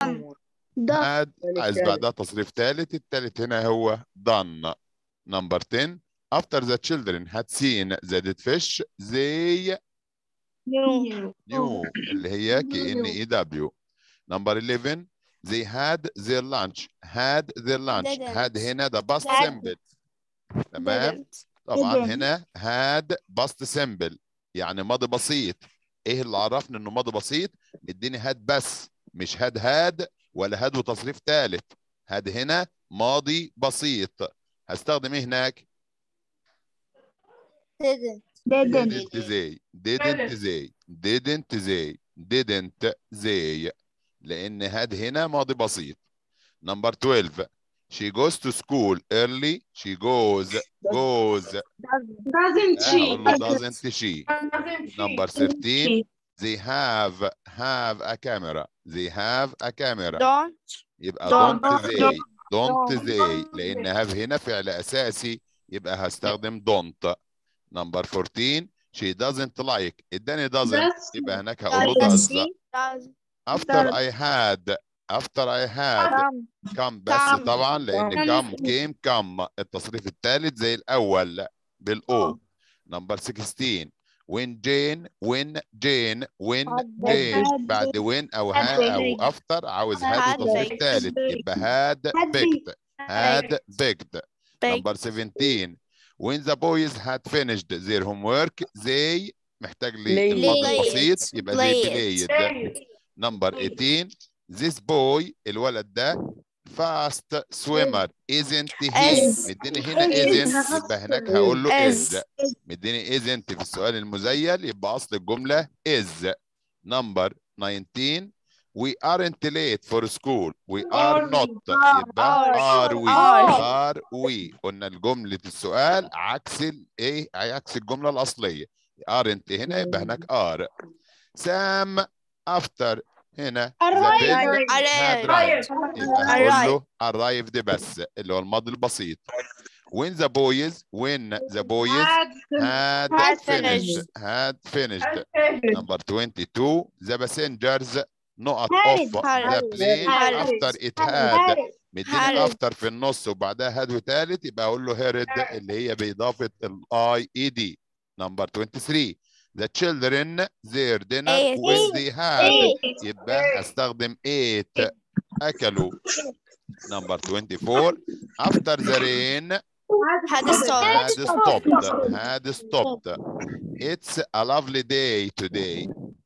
ده had عايز بعدها تصريف ثالث الثالث هنا هو done number 10 after the children had seen the dead fish they نيو knew اللي هي ك ان اي دبليو number 11 they had their lunch had their lunch Didn't. had هنا ده past Had. simple تمام didn't طبعا Didn't. هنا had past simple يعني ماضي بسيط ايه اللي عرفني انه ماضي بسيط مديني هاد بس مش هاد هاد ولا هاد وتصريف ثالث هاد هنا ماضي بسيط هستخدم ايه هناك didn't didn't didn't they didn't they didn't they didn't they لان هاد هنا ماضي بسيط number 12 she goes to school early she goes goes doesn't she هقول له doesn't she doesn't she number 13 they have have a camera they have a camera don't يبقى Don't. don't they don't Don't. they لان have هنا فعل اساسي يبقى هستخدم don't number 14 she doesn't like اداني doesn't Does. يبقى هناك هقول له does does does after I had after I had come come بس Come. طبعا لان Come. come came come التصريف الثالث زي الاول بالاو نمبر 16 when Jane when Jane when Had Jane had بعد when او had ها او baked. after عاوز Had had وتصريف baked. ثالث يبقى had Had baked had baked baked number 17 when the boys had finished their homework they محتاج لي الماضي Played. البسيط يبقى they Played. played نمبر 18 this boy الولد ده fast swimmer isn't he Is. مديني هنا Is. isn't يبقى هناك هقول له Is. is مديني isn't في السؤال المزيل يبقى اصل الجمله is number 19 we aren't late for school we are Are not we? يبقى Are. are we Are. are we قلنا الجملة السؤال عكس الايه عكس الجملة الأصلية aren't هنا يبقى هناك are سام after هنا the Arrived. bill had arrived arrived. يبقى هقول Arrived. له arrived بس اللي هو الماضي البسيط when the boys when the boys had had finished finished. had finished finished. number 22 the passengers نقط Harried. off the Harried. plane Harried. after it had مديني Harried. افتر في النص وبعدها هاد وتالت يبقى اقول له هيرد اللي هي باضافه الاي اي دي نمبر 23 the children their dinner Ate. when they had يبقى استخدم ate اكلوا نمبر 24 after the rain had had stopped stopped had stopped it's a lovely day today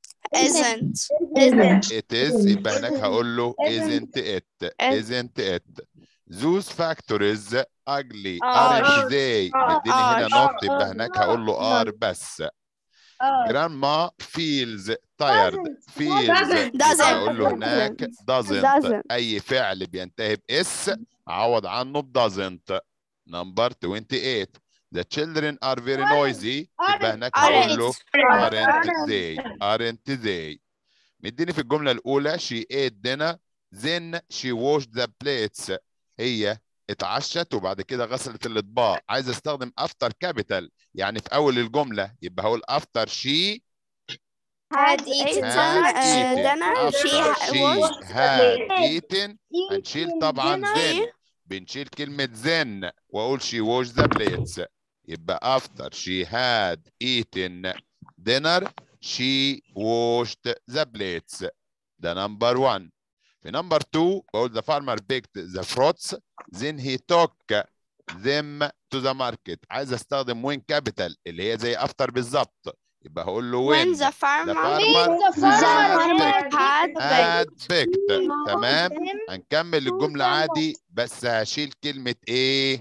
isn't it is يبقى هناك هقول له isn't it isn't it those factories ugly Are. aren't they مديني هنا Are. not يبقى هناك هقول له are بس grandma feels tired feels Doesn't. يبقى هقول له هناك doesn't Doesn't. اي فعل بينتهي باس عوض عنه ب doesn't number 28 the children are very noisy يبقى هناك هقول له aren't they aren't they مديني في الجملة الأولى she ate dinner then she washed the plates هي اتعشت وبعد كده غسلت الأطباق عايز استخدم after capital يعني في أول الجملة يبقى هقول after she had eaten had uh, eaten dinner after she ha- she was had eaten هنشيل طبعا dinner. then بنشيل كلمة then وأقول she washed the plates يبقى after she had eaten dinner she washed the plates ده number one في number two بقول the farmer picked the fruits then he took them to the market عايز استخدم when capital اللي هي زي after بالظبط يبقى هقول له when when the the farmer farmer had had had baked picked تمام هنكمل الجملة عادي بس هشيل كلمة ايه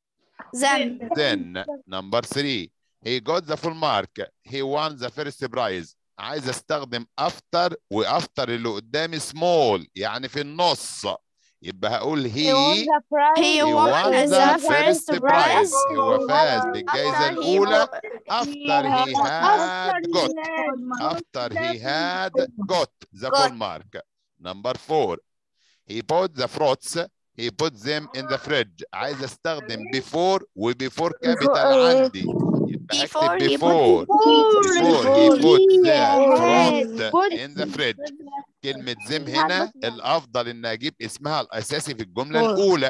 them then number three he got the full mark he won the first prize عايز استخدم after وافتر اللي قدامي small يعني في النص يبقى هقول he he he won won the the first first prize prize هو فاز بالجائزة after he الأولى wo- after he had got after he had got the full Got. mark. Number four, he bought the fruits he put them in the fridge عايز استخدم before و before capital عندي يبقى Before هكتب he put- before before he put the fruit in the fridge كلمة زم هنا الأفضل إن أجيب اسمها الأساسي في الجملة الأولى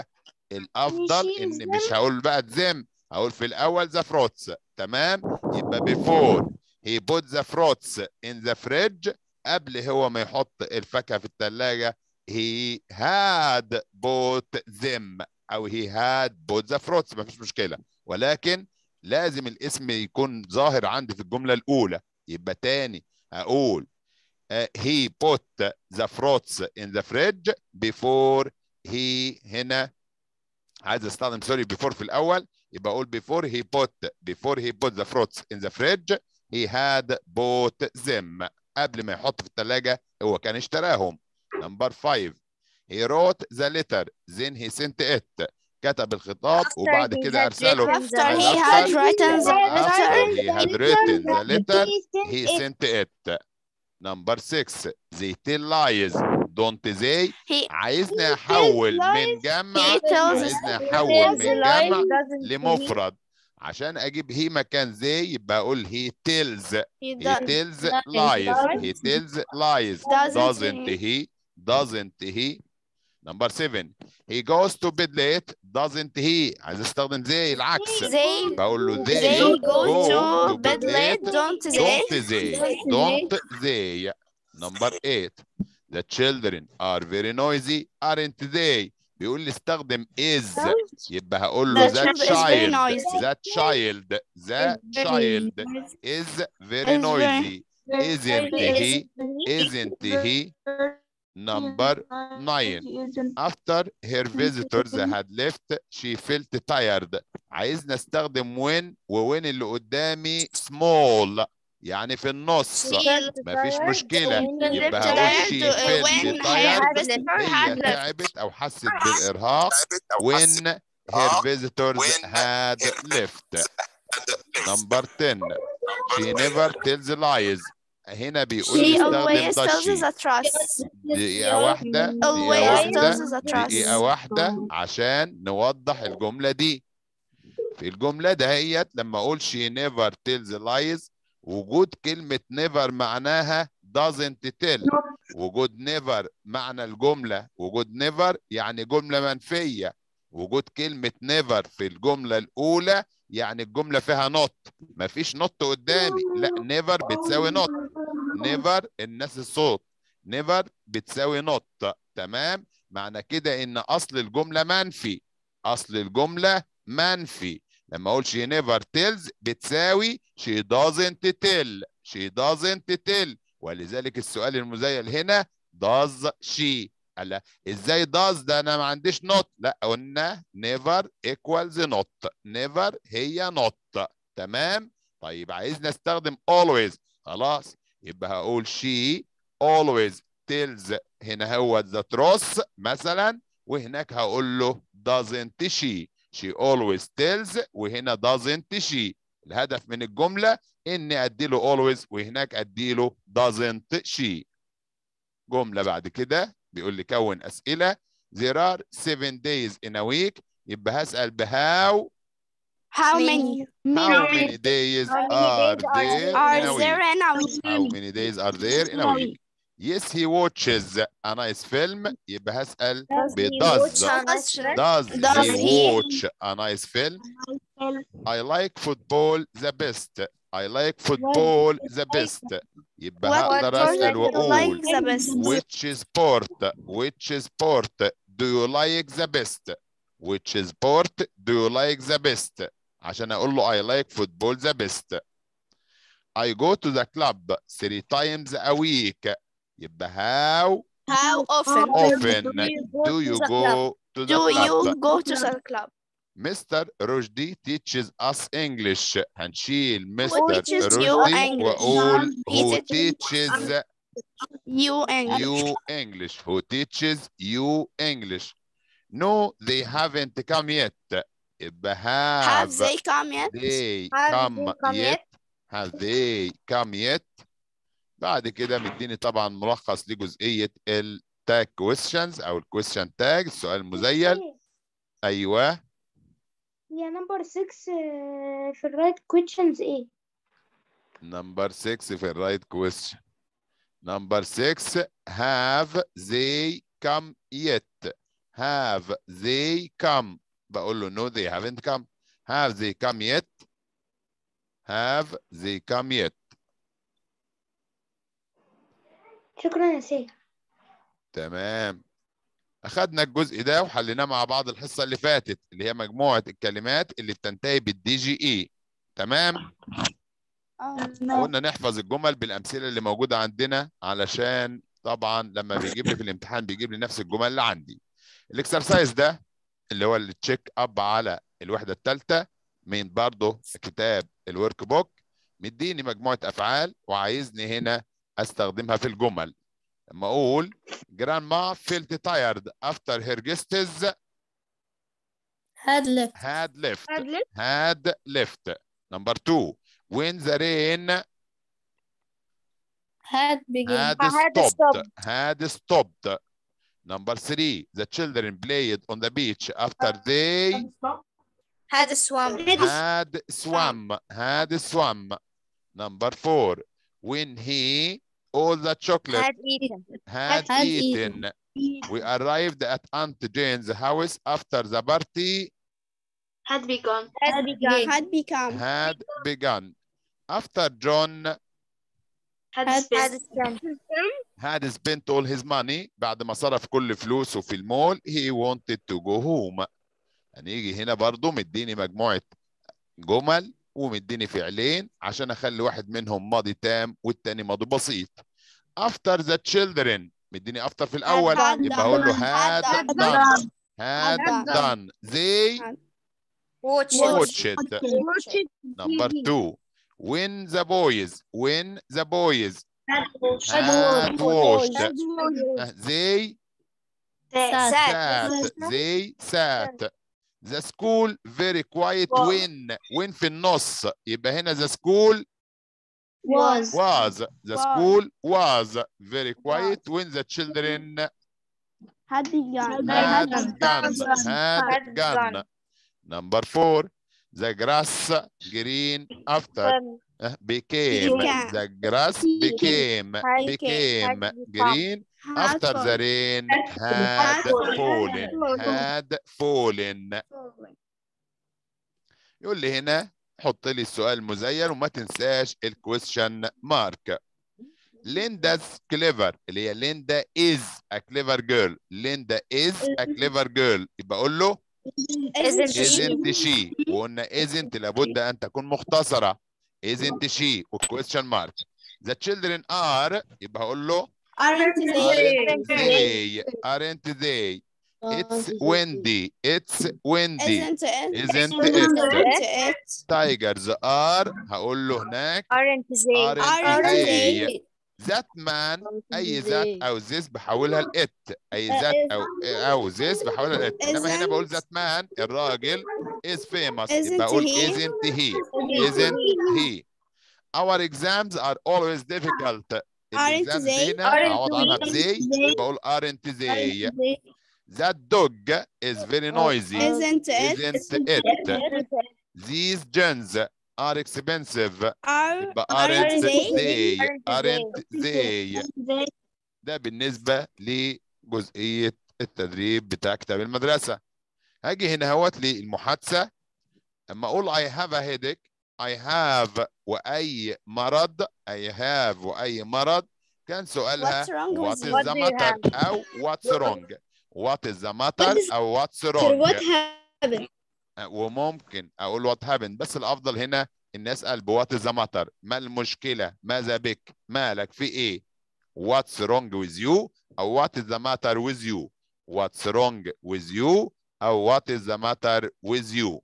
الأفضل إن مش هقول بقى زم هقول في الأول the fruits تمام يبقى before he put the fruits in the fridge قبل هو ما يحط الفاكهة في الثلاجة he had bought them أو he had bought the fruits مفيش مشكلة ولكن لازم الاسم يكون ظاهر عندي في الجملة الأولى يبقى تاني هقول uh, he put the fruits in the fridge before he هنا عايز استخدم سوري before في الأول يبقى أقول before he put before he put the fruits in the fridge he had bought them قبل ما يحط في الثلاجة هو كان اشتراهم نمبر 5 he wrote the letter then he sent it كتب الخطاب وبعد كده أرسله After he had written the After letter, he had written the letter he sent it number 6 they tell lies don't they he عايزني احول من جمع he tells عايزني احول من جمع لمفرد عشان اجيب هي مكان زي يبقى اقول he tells he he does tells lies he tells lies Doesn't doesn't he? he doesn't he number 7 he goes to bed late doesn't he عايز استخدم زي العكس they بقول له they, they go go to bed late don't they don't they don't they number 8 the children are very noisy aren't they بيقول لي استخدم is يبقى هقول له The that child is very child noisy. that child that child is very Is very- noisy isn't he isn't he number 9 after her visitors had left she felt tired عايزنا استخدم when ووين اللي قدامي small يعني في النص مفيش مشكلة يبقى هقول she felt tired هي تعبت أو حست بالإرهاق when her visitors had left number 10 she never tells lies هنا بيقول لي She استخدم always tells ضشي the trust. دقيقة واحدة دقيقة Always tells واحدة the trust. دقيقة واحدة عشان نوضح الجملة دي في الجملة دهيت لما أقول she never tells lies وجود كلمة never معناها doesn't tell وجود never معنى الجملة وجود never يعني جملة منفية وجود كلمة never في الجملة الأولى يعني الجملة فيها not مفيش not قدامي لا never بتساوي not never الناس الصوت never بتساوي not تمام معنى كده ان اصل الجمله منفي اصل الجمله منفي لما اقول she never tells بتساوي she doesn't tell she doesn't tell ولذلك السؤال المزيل هنا does she قال ازاي does ده انا ما عنديش not لا قلنا never equals not never هي not تمام طيب عايزني استخدم always خلاص يبقى هقول she always tells هنا هو the truth مثلا وهناك هقول له doesn't she she always tells وهنا doesn't she الهدف من الجملة اني ادي له always وهناك ادي له doesn't she جملة بعد كده بيقول لي كون اسئلة there are seven days in a week يبقى هسأل بهاو How many how many days are there in are a week there in a week? How many days are there in a week? Yes, he watches a nice film. يبقى هسأل does Question. does Does he he- watch a nice film? I like football the best. I like football the best. يبقى What هقدر sport أسأل do you like وأقول the best? which sport which sport do you like the best? Which sport do you like the best? عشان أقول له I like football the best. I go to the club three times a week. يبقى how How often often do you go to the do club? you go to the club? Mr. Rushdie teaches us English. هنشيل Mr. teaches you Rushdie English? وأقول He who teaches teaches You English. you English. Who teaches you English? No, they haven't come yet. يبقى have, Have they come yet? they Have come, they come yet? Have they come yet? بعد كده مديني طبعا ملخص لجزئية tag questions او الكويشن تاج السؤال المزيل ايوه هي نمبر 6 في الرايت كويشنز ايه؟ نمبر 6 في الرايت كويشن نمبر 6 have they come yet have they come بقول له no they haven't come have they come yet have they come yet شكرا يا سيد تمام أخدنا الجزء ده وحليناه مع بعض الحصة اللي فاتت اللي هي مجموعة الكلمات اللي بتنتهي بالدي جي إي تمام قلنا نحفظ الجمل بالأمثلة اللي موجودة عندنا علشان طبعا لما بيجيب لي في الامتحان بيجيب لي نفس الجمل اللي عندي الاكسرسايز ده اللي هو التشيك اب على الوحدة الثالثة من برضه كتاب الورك بوك مديني مجموعة أفعال وعايزني هنا أستخدمها في الجمل لما أقول grandma felt tired after her guests had left had left had left number two when the rain had begun had had stopped had stopped number three the children played on the beach after they had swam had swam had swam number four when he all the chocolate had eaten had, had eaten. We arrived at Aunt Jane's house after the party had begun had begun had become had begun. After John had had spent had spent all his money بعد ما صرف كل فلوسه في المول he wanted to go home. هنيجي هنا برضو مديني مجموعة جمل ومديني فعلين عشان اخلي واحد منهم ماضي تام والتاني ماضي بسيط. After the children مديني after في الأول had يبقى أقول له done. had had done had had done they watch watched number two when the boys when the boys had watched uh, they sat sat they sat the school very quiet when when في النص يبقى هنا the school was was the Was. school was very quiet when the children had begun had had gone had Had gone gone. number four the grass green after uh, became Became. the grass became Became. became Had green after the rain had fallen had fallen يقول لي هنا حط لي السؤال مزين وما تنساش الكويشن مارك ليندا كليفر اللي هي ليندا از ا كليفر جيرل ليندا از ا كليفر جيرل يبقى اقول له isn't she isn't she وقلنا isn't لابد ان تكون مختصره isn't she والكويشن مارك the children are يبقى هقول له aren't aren't they aren't they it's windy it's windy isn't it isn't isn't it it tigers are هقول له هناك aren't they aren't aren't they they ذات مان اي ذات او ذس بحولها لإت اي ذات او او ذس بحولها لإت انما هنا بقول Isn't- ذات مان الراجل is famous Isn't يبقى اقول he? isn't he isn't he our exams are always difficult Aren't الإكزامز they? هنا Aren't اعوض عنها they? بزي يبقى اقول aren't they that dog is very noisy isn't it isn't it these jeans are expensive are يبقى aren't aren't they they Aren't aren't they ده بالنسبة لجزئية التدريب بتاع كتاب المدرسة هاجي هنا اهوت للمحادثة اما اقول I have a headache I have وأي مرض I have وأي مرض كان سؤالها What's wrong what with is you? the What do you matter أو what's wrong what is the matter is- أو what's wrong what happened وممكن اقول وات هابن بس الافضل هنا ان اسال بوات ذا ماتر ما المشكله ماذا بك مالك في ايه واتس wrong with you او وات is the matter with you what's wrong with you او وات is the matter with you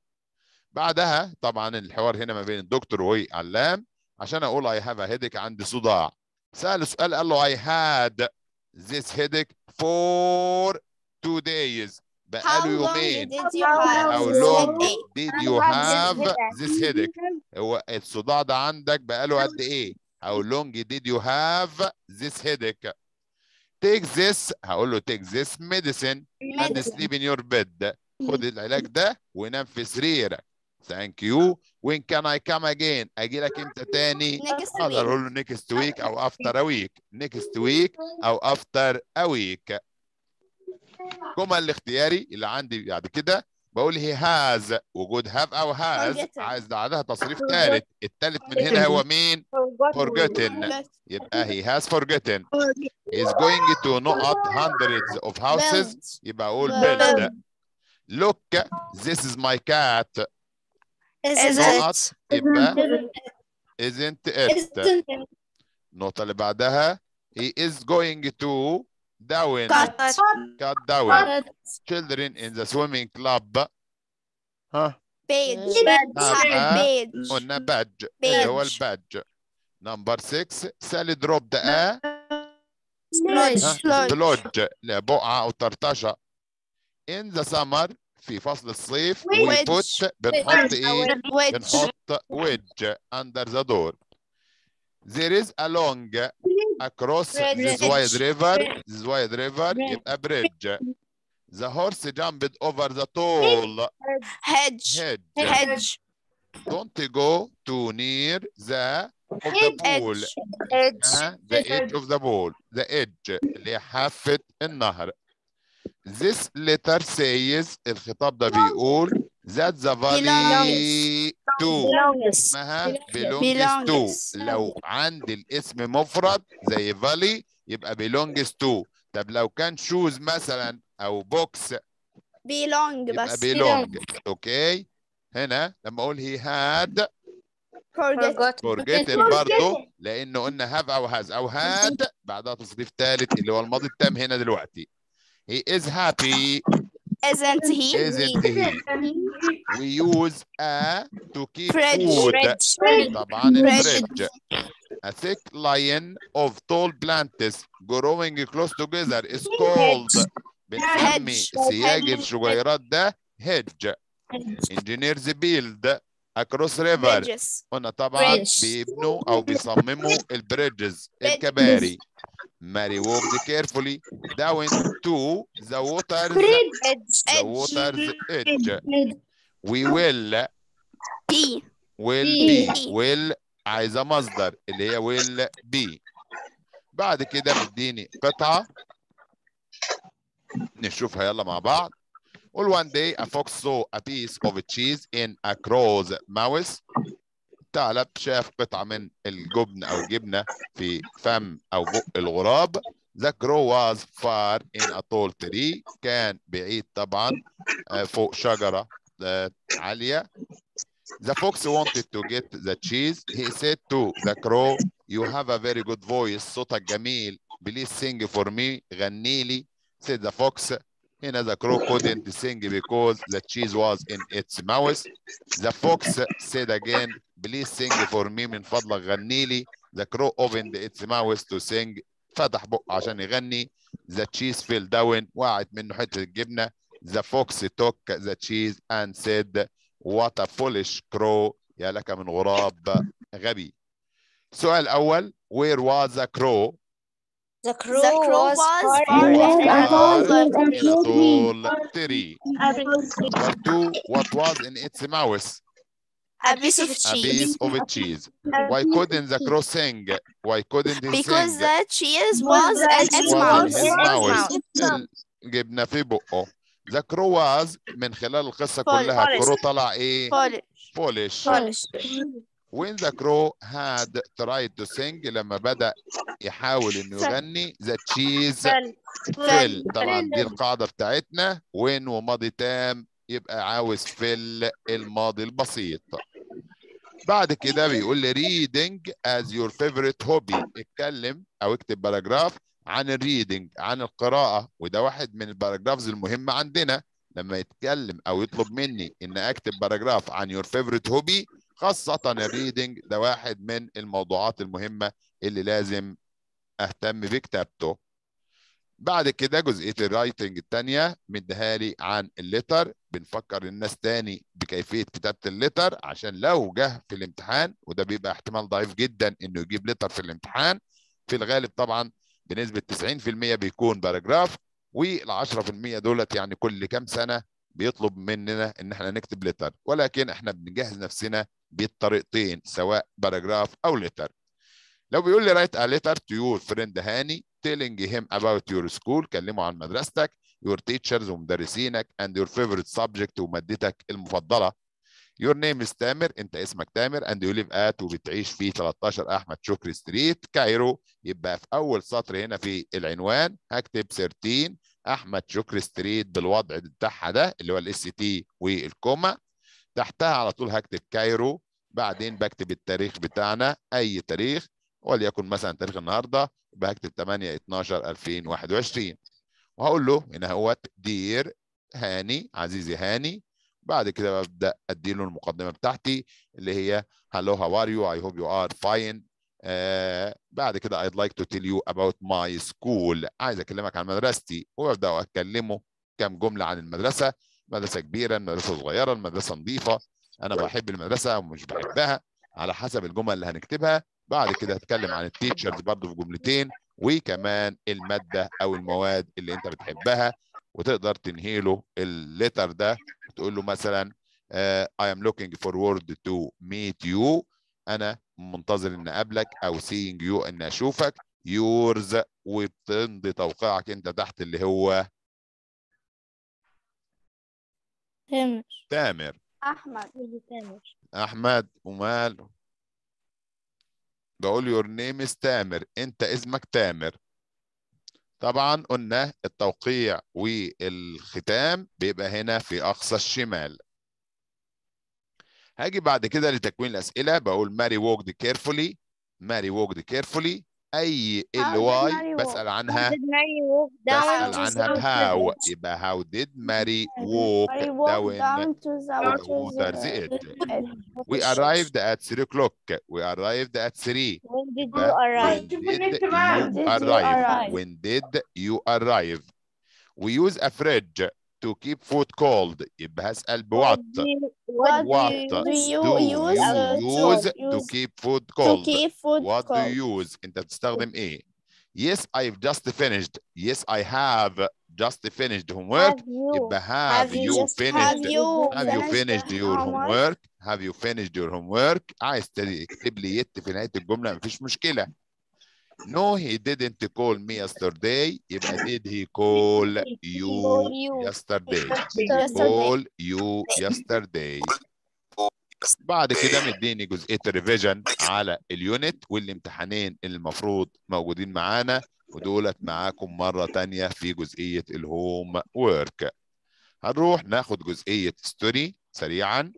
بعدها طبعا الحوار هنا ما بين الدكتور وعلام عشان اقول I have a headache عندي صداع سأل سؤال قال له I had this headache for two days how بقاله long يومين did you have How this long headache? did you have this headache هو الصداع ده عندك بقاله قد ايه How long did you have this headache take this هقول له take this medicine and sleep in your bed خد العلاج ده ونام في سريرك ثانك يو وين كان اي كام اجين اجي لك امتى تاني next اقدر week اقول له نيكست ويك او افتر ا ويك نيكست ويك او افتر ا ويك الجمل الاختياري اللي عندي بعد كده بقول هي هاز وجود هاف او هاز Forgotten. عايز بعدها تصريف ثالث الثالث من هنا هو مين forgotten يبقى he has forgotten he is going to not hundreds of houses Build. يبقى اقول Build. build look this is my cat Is نقط it? يبقى isn't it Isn't النقطة اللي بعدها he is going to down cut cut down children in the swimming club ها page نعم. page قلنا badge اللي هو Badge. البادج نمبر 6 سالي دروب ا sludge سلوج بقعة أو طرطشة in the summer في فصل الصيف we Wedge. put بنحط إيه؟ wedge بنحط wedge under the door there is a long across this Bridge. wide river this wide river يبقى bridge the horse jumped over the tall hedge hedge hedge don't go too near the of the pool edge ها the edge of the pool the edge اللي هي حافة النهر this letter says الخطاب ده بيقول that the valley to اسمها belongs to Belongs. لو عندي الاسم مفرد زي valley يبقى belongs to طب لو كان shoes مثلا او box belong يبقى بس belong اوكي هنا لما اقول he had forget forgotten برضه لانه قلنا have او has او had بعدها تصريف ثالث اللي هو الماضي التام هنا دلوقتي he is happy isn't he isn't he we use a to keep fridge food طبعا Fridge. الفريج a thick line of tall plants growing close together is called بنسمي Hedge. سياج Hedge. الشجيرات ده hedge engineers build across river bridges قلنا طبعا Bridge. بيبنوا او بيصمموا البريدجز الكباري ماري walked carefully down to the water's edge the edge water's edge we will be will Be. be will عايزه مصدر اللي هي will be بعد كده مديني قطعه نشوفها يلا مع بعض قول one day a fox saw a piece of cheese in a crow's mouth ثعلب شاف قطعة من الجبن أو جبنة في فم أو بق الغراب The crow was far in a tall tree كان بعيد طبعا آه، فوق شجرة آه، عالية The fox wanted to get the cheese. He said to the crow, You have a very good voice. صوتك جميل. Please sing for me. غني لي. Said the fox. هنا the crow couldn't sing because the cheese was in its mouth. The fox said again, Please sing for me. من فضلك غني لي. The crow opened its mouth to sing. فتح بقه عشان يغني. The cheese fell down. وقعت منه حتة الجبنة. The fox took the cheese and said, What a foolish crow يا لك من غراب غبي السؤال الأول Where was the crow the The crow was far far in a far tall in a tree. tall tree Number two What was in its mouth a piece of A cheese piece of a cheese Why couldn't the crow sing Why couldn't he because sing the cheese was in its was in mouth his mouth الجبنة في بقه The crow was من خلال القصة كلها Foolish. الكرو طلع ايه polish foolish polish When the crow had tried to sing لما بدأ يحاول انه يغني the cheese fell طبعا دي القاعدة بتاعتنا when وماضي تام يبقى عاوز fill الماضي البسيط بعد كده بيقول لي reading as your favorite hobby اتكلم او اكتب باراجراف عن الريدنج عن القراءة وده واحد من الباراجرافز المهمة عندنا لما يتكلم او يطلب مني ان اكتب باراجراف عن your favorite hobby خاصة الريدنج ده واحد من الموضوعات المهمة اللي لازم اهتم بكتابته بعد كده جزئية الرايتنج التانية مديها لي عن الليتر بنفكر الناس تاني بكيفية كتابة الليتر عشان لو جه في الامتحان وده بيبقى احتمال ضعيف جدا انه يجيب ليتر في الامتحان في الغالب طبعا بنسبه 90% بيكون باراجراف وال 10% دولت يعني كل كام سنه بيطلب مننا ان احنا نكتب لتر ولكن احنا بنجهز نفسنا بالطريقتين سواء باراجراف او لتر لو بيقول لي write a letter to your friend هاني telling him about your school كلمه عن مدرستك your teachers ومدرسينك and your favorite subject ومادتك المفضله your name is تامر انت اسمك تامر and you live at وبتعيش في 13 احمد شكري ستريت كايرو يبقى في اول سطر هنا في العنوان هكتب 13 احمد شكري ستريت بالوضع بتاعها ده اللي هو الاس تي والكوما تحتها على طول هكتب كايرو بعدين بكتب التاريخ بتاعنا اي تاريخ وليكن مثلا تاريخ النهارده يبقى هكتب 8 12 2021 وهقول له هنا اهوت دير هاني عزيزي هاني بعد كده ببدا ادي له المقدمه بتاعتي اللي هي hello how are you I hope you are fine آه بعد كده I'd like to tell you about my school عايز اكلمك عن مدرستي وابدا اكلمه كام جمله عن المدرسه مدرسه كبيره المدرسه صغيره المدرسه نظيفه انا بحب المدرسه ومش بحبها على حسب الجمل اللي هنكتبها بعد كده هتكلم عن التيتشرز برضه في جملتين وكمان الماده او المواد اللي انت بتحبها وتقدر تنهي له الليتر ده وتقول له مثلا uh, I am looking forward to meet you انا منتظر ان اقابلك او seeing you ان اشوفك yours وبتمضي توقيعك انت تحت اللي هو تامر تامر احمد تامر احمد وماله بقول your name is تامر انت اسمك تامر طبعا قلنا التوقيع والختام بيبقى هنا في اقصى الشمال هاجي بعد كده لتكوين الاسئله بقول ماري ووكد كيرفولي ماري ووكد كيرفولي اي ال did واي Mary بسال عنها Did Mary walk down بسال to عنها the بهاو village? يبقى how did Mary walk Mary walked down down to the the water's edge edge. we arrived at 3 o'clock we arrived at 3 When did you يبقى arrive? when When did did you arrive? you When did you arrive arrive? when did you arrive we use a fridge to keep food cold يبقى هسأل بوات What What do you do use you uh, use to to use keep food to cold keep food what do cold? you use انت بتستخدم ايه yes I've just finished yes I have just finished homework Have you يبقى have, have you you just- finished have you have you finished finished the your homework? homework have you finished your homework عايز تكتب لي يت في نهاية الجملة مفيش مشكلة no he didn't call me yesterday يبقى did he call you you yesterday yesterday? call you yesterday بعد كده مديني جزئيه الريفيجن على اليونت والامتحانين اللي المفروض موجودين معانا ودولت معاكم مره تانية في جزئيه الهوم وورك هنروح ناخد جزئيه ستوري سريعا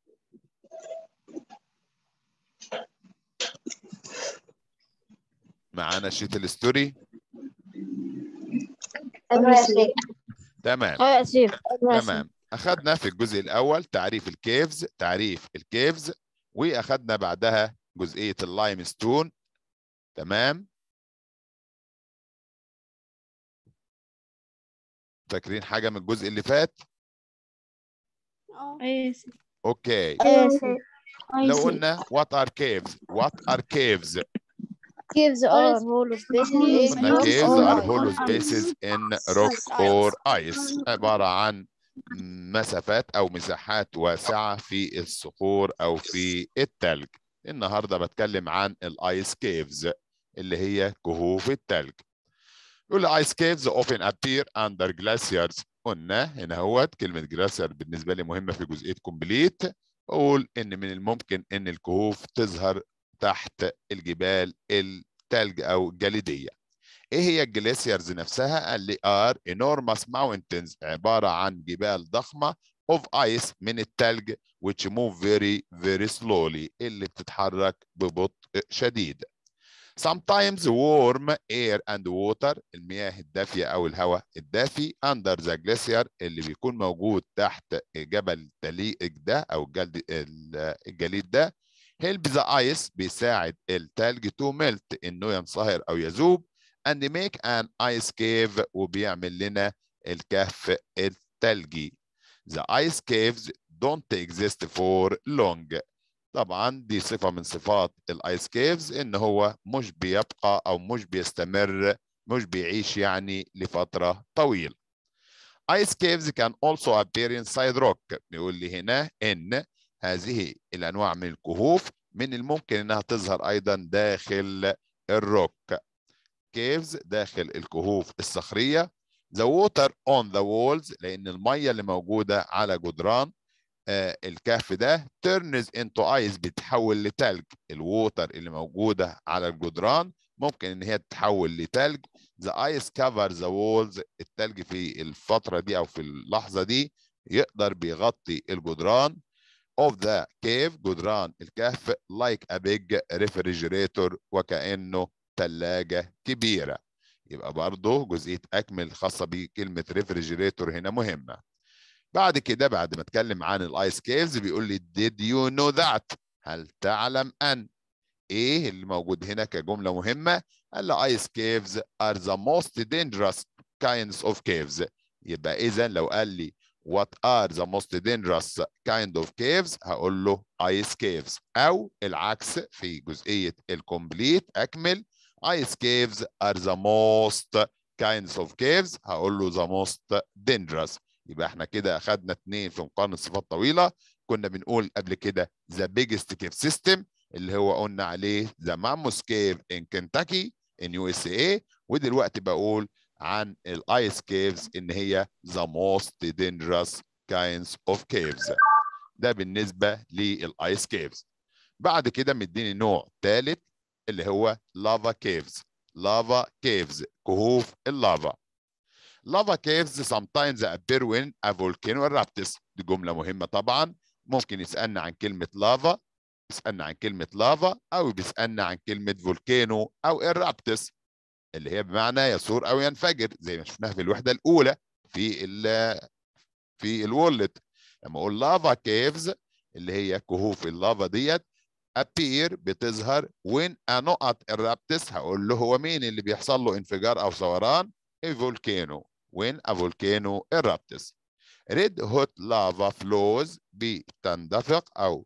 معانا شيت الستوري تمام اه يا سيف تمام اخذنا في الجزء الاول تعريف الكيفز تعريف الكيفز واخذنا بعدها جزئيه اللايم ستون تمام فاكرين حاجه من الجزء اللي فات اوكي لو قلنا what are caves what are caves gives are hollow spaces قلنا caves are in hollow spaces in rock or ice عباره عن مسافات او مساحات واسعه في الصخور او في التلج النهارده بتكلم عن الايس كيفز اللي هي كهوف التلج يقول لي ice caves often appear under glaciers قلنا هنا هوت كلمه جلاسير بالنسبه لي مهمه في جزئيه كومبليت اقول ان من الممكن ان الكهوف تظهر تحت الجبال التلج او الجليديه ايه هي الجليسيرز نفسها قال لي ار enormous mountains عباره عن جبال ضخمه of ice من التلج which move very very slowly اللي بتتحرك ببطء شديد sometimes warm air and water المياه الدافيه او الهواء الدافي under the glacier اللي بيكون موجود تحت جبل التليق ده او الجلد الجليد ده help the ice بيساعد التلج to melt انه ينصهر او يذوب and make an ice cave وبيعمل لنا الكهف الثلجي. The ice caves don't exist for long. طبعا دي صفة من صفات الايس كيفز ان هو مش بيبقى او مش بيستمر مش بيعيش يعني لفترة طويلة Ice caves can also appear inside rock بيقول لي هنا إن هذه الأنواع من الكهوف من الممكن إنها تظهر أيضا داخل الروك caves داخل الكهوف الصخرية the water on the walls لأن المية اللي موجودة على جدران آه الكهف ده turns into ice بتتحول لتلج الووتر اللي موجودة على الجدران ممكن ان هي تتحول لتلج the ice covers the walls التلج في الفترة دي او في اللحظة دي يقدر بيغطي الجدران of the cave جدران الكهف like a big refrigerator وكأنه ثلاجة كبيرة يبقى برضه جزئية أكمل خاصة بكلمة refrigerator هنا مهمة بعد كده بعد ما اتكلم عن الايس كيفز بيقول لي did you know that هل تعلم ان ايه اللي موجود هنا كجمله مهمه قال لي ايس كيفز are the most dangerous kinds of caves يبقى اذا لو قال لي what are the most dangerous kind of caves هقول له ice caves او العكس في جزئيه الكومبليت اكمل ice caves are the most kinds of caves هقول له the most dangerous يبقى احنا كده اخدنا اثنين في مقارنه صفات طويله كنا بنقول قبل كده ذا بيجست كيف سيستم اللي هو قلنا عليه ذا ماموس كيف ان كنتاكي ان يو اس اي ودلوقتي بقول عن الايس كيفز ان هي ذا موست dangerous kinds اوف كيفز ده بالنسبه للايس كيفز بعد كده مديني نوع ثالث اللي هو لافا كيفز لافا كيفز كهوف اللافا lava caves sometimes appear when a volcano erupts دي جملة مهمة طبعا ممكن يسألنا عن كلمة لافا يسألنا عن كلمة لافا أو بيسألنا عن كلمة فولكانو أو erupts اللي هي بمعنى يثور أو ينفجر زي ما شفناها في الوحدة الأولى في ال في الولد لما أقول لافا كيفز اللي هي كهوف اللافا ديت appear بتظهر when a نقط erupts هقول له هو مين اللي بيحصل له انفجار أو ثوران a volcano when a volcano erupts. Red hot lava flows بتندفق أو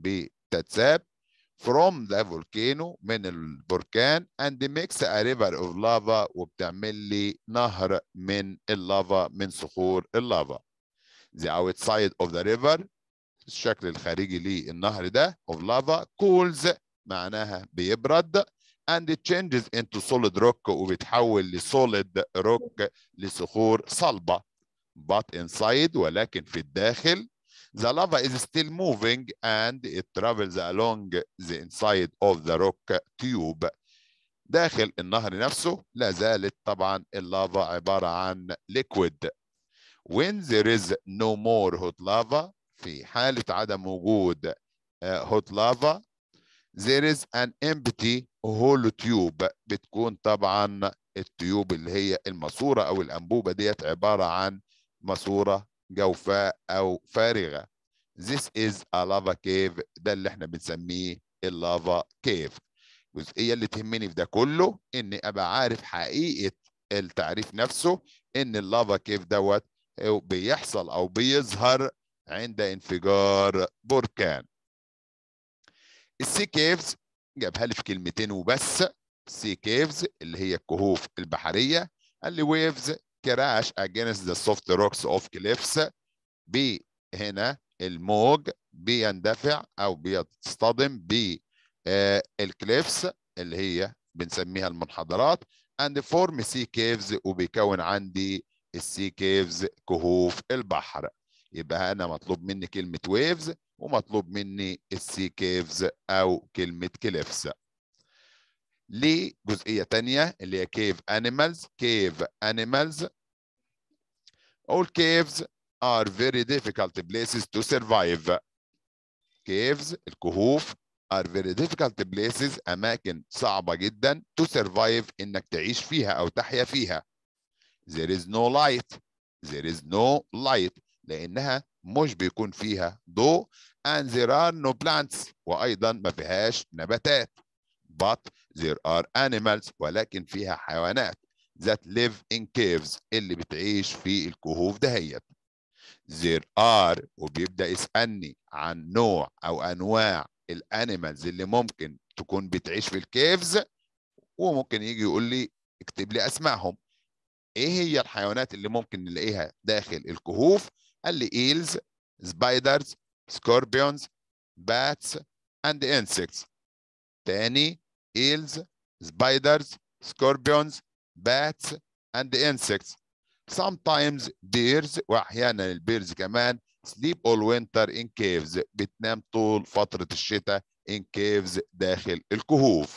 بتتساب from the volcano من البركان and makes a river of lava وبتعمل لي نهر من اللافا من صخور اللافا. The outside of the river الشكل الخارجي للنهر ده of lava cools معناها بيبرد and it changes into solid rock وبيتحول لسوليد روك لصخور صلبة but inside ولكن في الداخل the lava is still moving and it travels along the inside of the rock tube داخل النهر نفسه لا زالت طبعا اللافا عبارة عن liquid when there is no more hot lava في حالة عدم وجود hot lava there is an empty هولو تيوب بتكون طبعا التيوب اللي هي الماسوره او الانبوبه ديت عباره عن ماسوره جوفاء او فارغه This is a lava cave ده اللي احنا بنسميه اللافا كيف الجزئيه اللي تهمني في ده كله اني ابقى عارف حقيقه التعريف نفسه ان اللافا كيف دوت بيحصل او بيظهر عند انفجار بركان السي كيفز جابها لي في كلمتين وبس سي كيفز اللي هي الكهوف البحريه قال لي ويفز كراش against the soft rocks of cliffs بي هنا الموج بيندفع او بيصطدم بالكليفس اللي هي بنسميها المنحدرات and form sea caves وبيكون عندي السي كيفز كهوف البحر يبقى انا مطلوب مني كلمه ويفز ومطلوب مني السي كيفز او كلمه كليفز ليه جزئيه تانية اللي هي كيف انيمالز كيف انيمالز all caves are very difficult places to survive caves الكهوف are very difficult places اماكن صعبه جدا to survive انك تعيش فيها او تحيا فيها there is no light there is no light لانها مش بيكون فيها ضوء and there are no plants وايضا ما فيهاش نباتات but there are animals ولكن فيها حيوانات that live in caves اللي بتعيش في الكهوف دهيت there are وبيبدا يسالني عن نوع او انواع الانيمالز اللي ممكن تكون بتعيش في الكيفز وممكن يجي يقول لي اكتب لي اسمائهم ايه هي الحيوانات اللي ممكن نلاقيها داخل الكهوف قال لي eels spiders scorpions bats and insects تاني eels spiders scorpions bats and insects sometimes bears واحيانا البيرز كمان sleep all winter in caves بتنام طول فترة الشتاء in caves داخل الكهوف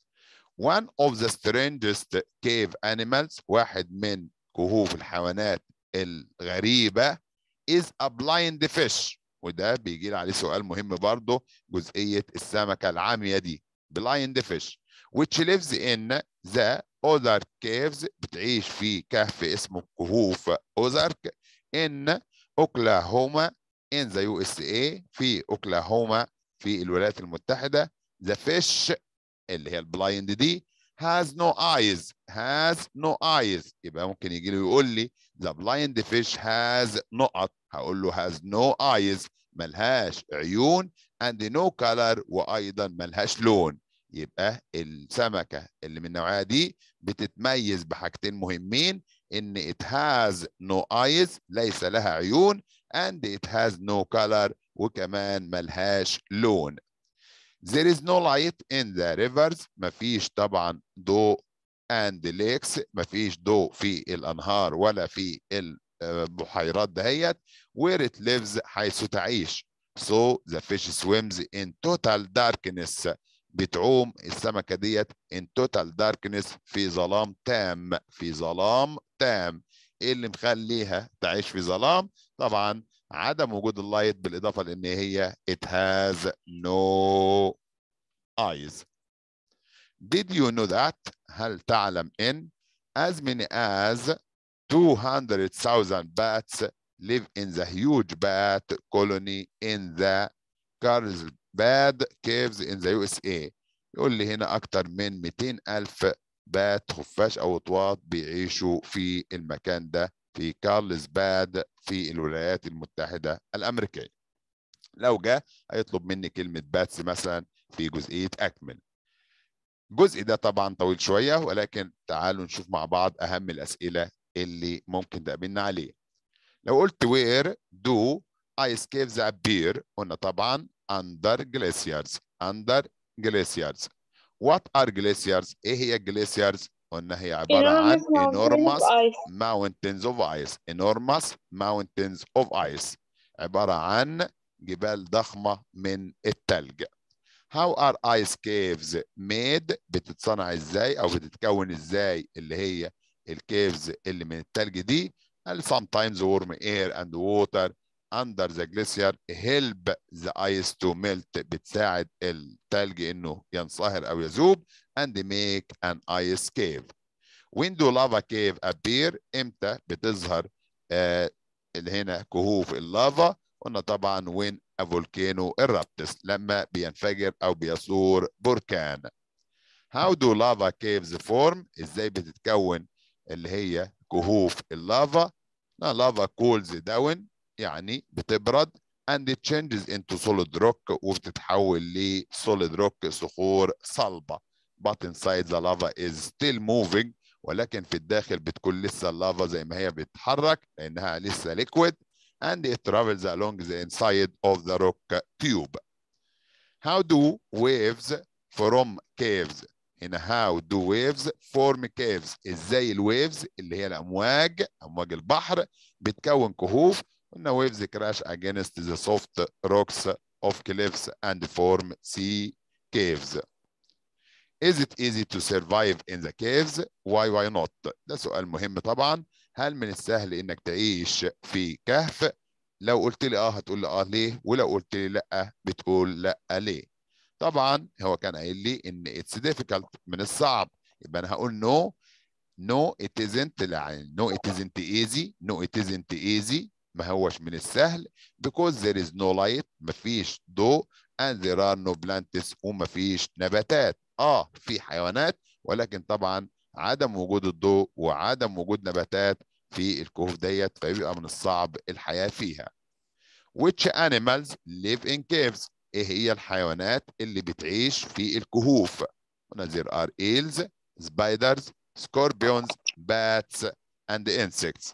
one of the strangest cave animals واحد من كهوف الحيوانات الغريبة is a blind fish وده بيجي لي عليه سؤال مهم برضه جزئية السمكة العامية دي blind fish which lives in the other caves بتعيش في كهف اسمه كهوف أوزارك in اوكلاهوما in the USA في اوكلاهوما في الولايات المتحدة the fish اللي هي البلايند دي has no eyes has no eyes يبقى ممكن يجي له يقول لي the blind fish has نقط هقول له has no eyes ملهاش عيون and no color وايضا ملهاش لون يبقى السمكه اللي من النوعيه دي بتتميز بحاجتين مهمين ان it has no eyes ليس لها عيون and it has no color وكمان ملهاش لون There is no light in the rivers مفيش طبعا ضوء and lakes مفيش ضوء في الأنهار ولا في البحيرات دهيت where it lives حيث تعيش so the fish swims in total darkness بتعوم السمكة ديت in total darkness في ظلام تام في ظلام تام ايه اللي مخليها تعيش في ظلام طبعا عدم وجود اللايت بالاضافه لان هي it has no eyes did you know that هل تعلم ان as many as 200,000 bats live in the huge bat colony in the Carlsbad caves in the USA يقول لي هنا اكتر من 200 الف بات خفاش او اطواط بيعيشوا في المكان ده في كارلسباد في الولايات المتحدة الأمريكية لو جاء هيطلب مني كلمة باتس مثلا في جزئية أكمل الجزء ده طبعا طويل شوية ولكن تعالوا نشوف مع بعض أهم الأسئلة اللي ممكن تقابلنا عليه لو قلت where do ice caves appear قلنا طبعا under glaciers under glaciers what are glaciers ايه هي glaciers قلنا هي عبارة عن enormous mountains of ice enormous mountains of ice عبارة عن جبال ضخمة من التلج How are ice caves made بتتصنع ازاي او بتتكون ازاي اللي هي الكيفز اللي من التلج دي قال sometimes warm air and water under the glacier help the ice to melt بتساعد التلج انه ينصهر او يذوب and make an ice cave when do lava cave appear امتى بتظهر آه اللي هنا كهوف اللافا قلنا طبعا when a volcano erupts لما بينفجر او بيثور بركان how do lava caves form ازاي بتتكون اللي هي كهوف اللافا lava cools down يعني بتبرد and it changes into solid rock وبتتحول ل solid rock صخور صلبة but inside the lava is still moving ولكن في الداخل بتكون لسه اللافا زي ما هي بتتحرك لأنها لسه liquid and it travels along the inside of the rock tube. How do waves from caves هنا how do waves form caves ازاي الويفز اللي هي الامواج امواج البحر بتكون كهوف قلنا waves crash against the soft rocks of cliffs and form sea caves Is it easy to survive in the caves? Why why not? ده سؤال مهم طبعا هل من السهل انك تعيش في كهف؟ لو قلت لي اه هتقول لي اه ليه؟ ولو قلت لي لا بتقول لا ليه؟ طبعا هو كان قايل لي ان it's difficult من الصعب يبقى انا هقول no no it isn't يعني no it isn't easy no it isn't easy ما هوش من السهل because there is no light مفيش ضوء and there are no plants ومفيش نباتات اه في حيوانات ولكن طبعا عدم وجود الضوء وعدم وجود نباتات في الكهوف ديت فبيبقى من الصعب الحياة فيها which animals live in caves ايه هي الحيوانات اللي بتعيش في الكهوف هنا there are eels spiders scorpions, bats, and insects.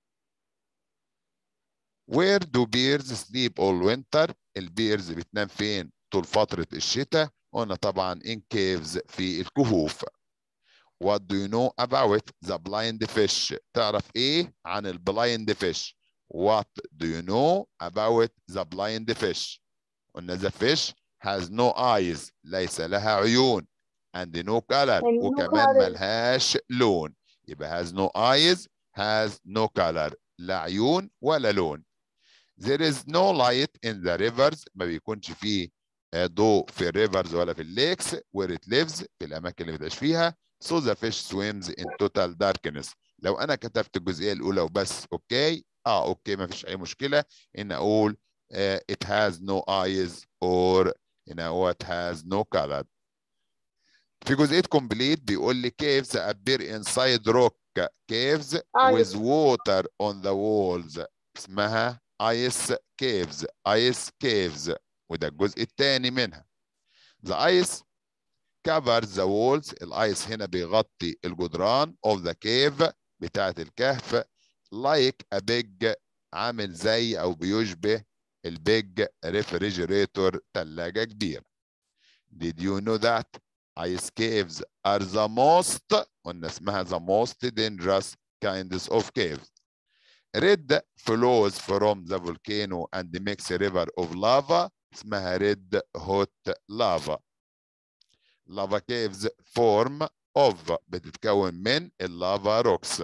Where do bears sleep all winter? البيرز بتنام فين طول فترة الشتاء؟ قلنا طبعا in caves في الكهوف. What do you know about the blind fish? تعرف ايه عن البلايند fish؟ What do you know about the blind fish? قلنا the fish has no eyes ليس لها عيون and no color And no وكمان color. ملهاش لون يبقى has no eyes has no color لا عيون ولا لون there is no light in the rivers ما بيكونش فيه آه، ضوء في الريفرز ولا في الليكس where it lives في الأماكن اللي بتعيش فيها so the fish swims in total darkness لو أنا كتبت الجزئية الأولى وبس أوكي اه أوكي ما فيش أي مشكلة إن أقول آه، it has no eyes or إن هو it has no color في جزئية complete بيقول لي caves appear inside rock caves with water on the walls اسمها ice caves ice caves وده الجزء الثاني منها the ice covers the walls الايس هنا بيغطي الجدران of the cave بتاعة الكهف like a big عامل زي او بيشبه البيج ريفريجريتور ثلاجة كبيرة Did you know that ice caves are the most قلنا اسمها the most dangerous kinds of caves red flows from the volcano and makes a river of lava اسمها red hot lava lava caves form of بتتكون من اللافا rocks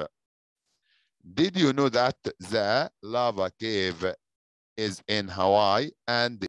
Did you know that the lava cave is in Hawaii and